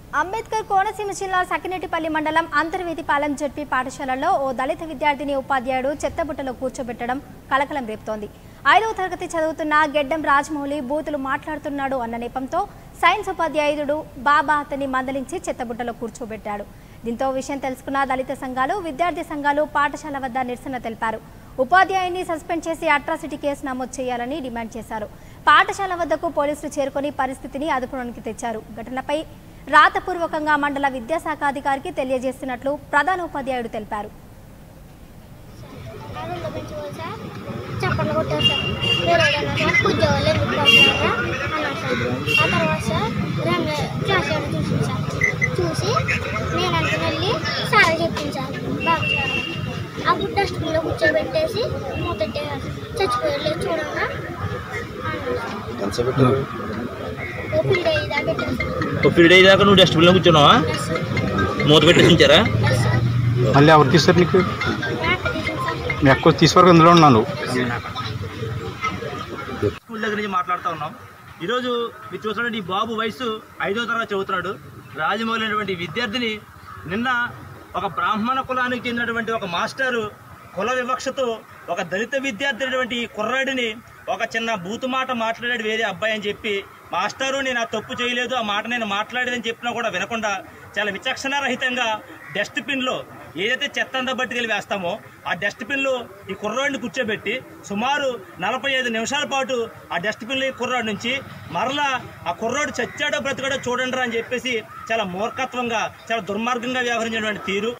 అంబేద్కర్ కోనసీమ జిల్లా సకినేటిపల్లి మండలం అంతర్వేదిపాలెం జడ్పీ పాఠశాలలో ఓ దళిత విద్యార్థిని ఉపాధ్యాయుడు చెత్తబుట్టలో కూర్చోబెట్టడం కలకలం రేపుతోంది ఐదవ తరగతి చదువుతున్న గెడ్డం రాజమౌళి బూతులు మాట్లాడుతున్నాడు అన్న నెపంతో సైన్స్ ఉపాధ్యాయుడు బాబా అతన్ని మందలించి చెత్తబుట్టలో కూర్చోబెట్టాడు దీంతో విషయం తెలుసుకున్న దళిత సంఘాలు విద్యార్థి సంఘాలు పాఠశాల వద్ద నిరసన తెలిపారు ఉపాధ్యాయుని సస్పెండ్ చేసి అట్రాసిటీ కేసు నమోదు చేయాలని డిమాండ్ చేశారు పాఠశాల వద్దకు పోలీసులు చేరుకొని పరిస్థితిని అదుపులోనికి తెచ్చారు ఘటనపై రాతపూర్వకంగా మండల విద్యాశాఖ అధికారికి తెలియజేస్తున్నట్లు ప్రధాన ఉపాధ్యాయుడు తెలిపారు అదంతా పెంచుకోవాలి సార్ చప్పట్లు కొట్టారు సార్ వేరే సార్ ఉద్యోగాలు ఎందుకు పంపుతున్నారా అన్నారు సార్ ఆ తర్వాత సార్ రెండు క్లాస్ ఏడు చూసింది సార్ చూసి నేను అనుకుని వెళ్ళి సార్ చెప్పింది సార్ బాబు సార్ అప్పుడు డస్ట్బిన్లో కూర్చోబెట్టేసి మూతెట్టారు చచ్చిపోయారు చూడంగా అన్నారు సార్ ఓ పిల్లలు ఇదా పెట్టారు సార్ ఒక పీరియడ్ అయ్యేదాకా నువ్వు డస్ట్బిన్లో కూర్చున్నావా ఎస్ సార్ మూత పెట్టేసి ఉంచారా ఎస్ సార్ మళ్ళీ ఎవరు తీస్తారు నీకు మ్యాట్ తీసింది సార్ మీ అక్క తీసుకోవరకు ఇందులో ఉన్నాను స్కూల్ దగ్గర నుంచి మాట్లాడుతూ ఉన్నాం ఈరోజు మీరు చూసినటువంటి ఈ బాబు వయసు ఐదో తరగతి చదువుతున్నాడు రాజమౌళి అనేటువంటి విద్యార్థిని నిన్న ఒక బ్రాహ్మణ కులానికి చెందినటువంటి ఒక మాస్టారు కుల వివక్షతో ఒక దళిత విద్యార్థి అయినటువంటి ఈ కుర్రాడిని ఒక చిన్న బూతు మాట మాట్లాడాడు వేరే అబ్బాయి అని చెప్పి మాస్టారు నేను ఆ తప్పు చేయలేదు ఆ మాట నేను మాట్లాడేదని చెప్పినా కూడా వినకుండా చాలా విచక్షణారహితంగా డస్ట్బిన్లో ఏదైతే చెత్త అంతా బట్టుకెళ్ళి వేస్తామో ఆ డస్ట్బిన్లో ఈ కుర్రాడిని కూర్చోబెట్టి సుమారు నలభై ఐదు నిమిషాల పాటు ఆ డస్ట్బిన్లో ఈ కుర్రాడు నుంచి మరలా ఆ కుర్రాడు చచ్చాడో బ్రతికాడో చూడండి అని చెప్పేసి చాలా మూర్ఖత్వంగా చాలా దుర్మార్గంగా వ్యవహరించినటువంటి తీరు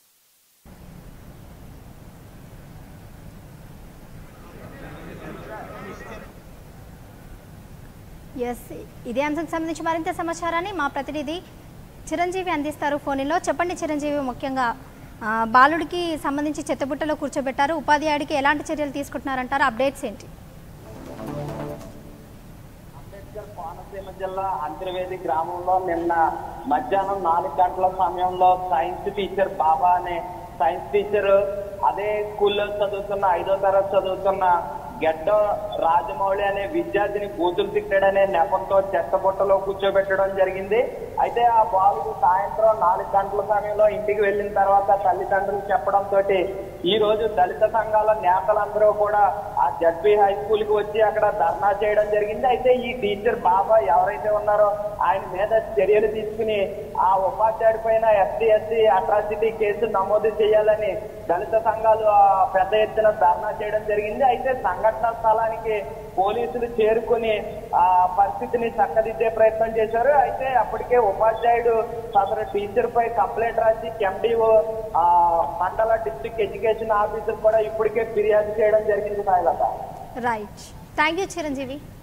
ఎస్ ఇదే అంశానికి సంబంధించి మరింత సమాచారాన్ని మా ప్రతినిధి చిరంజీవి అందిస్తారు ఫోన్లో చెప్పండి చిరంజీవి ముఖ్యంగా ఆ, బాలుడికి సంబంధించి చెత్తబుట్టలో కూర్చోబెట్టారు ఉపాధ్యాయుడికి ఎలాంటి చర్యలు తీసుకుంటున్నారంటారు అప్డేట్స్ ఏంటి అంబేద్కర్ కోనసీమ జిల్లా అంతర్వేది గ్రామంలో నిన్న మధ్యాహ్నం నాలుగు గంటల సమయంలో సైన్స్ టీచర్ బాబా అనే సైన్స్ టీచర్ అదే స్కూల్లో చదువుతున్న ఐదో తరగతి చదువుతున్న గెడ్డ రాజమౌళి అనే విద్యార్థిని బూతులు తిట్టాడనే నెపంతో చెత్తబుట్టలో కూర్చోబెట్టడం జరిగింది అయితే ఆ బాలుడు సాయంత్రం నాలుగు గంటల సమయంలో ఇంటికి వెళ్ళిన తర్వాత తల్లిదండ్రులు చెప్పడంతో ఈ రోజు దళిత సంఘాల నేతలందరూ కూడా ఆ జడ్పీ హై స్కూల్ కి వచ్చి అక్కడ ధర్నా చేయడం జరిగింది అయితే ఈ టీచర్ బాబా ఎవరైతే ఉన్నారో ఆయన మీద చర్యలు తీసుకుని ఆ ఉపాధ్యాయుడి పైన ఎస్సీ ఎస్సీ అట్రాసిటీ కేసు నమోదు చేయాలని దళిత సంఘాలు ఆ, పెద్ద ఎత్తున ధర్నా చేయడం జరిగింది అయితే సంఘటన స్థలానికి పోలీసులు చేరుకుని ఆ పరిస్థితిని చక్కదిద్దే ప్రయత్నం చేశారు అయితే అప్పటికే ఉపాధ్యాయుడు సదరు టీచర్ పై కంప్లైంట్ రాసి ఎండిఓ మండల డిస్ట్రిక్ట్ ఎడ్యుకేషన్ ఆఫీసర్ కూడా ఇప్పటికే ఫిర్యాదు చేయడం జరిగింది Sailatha right thank you Chiranjeevi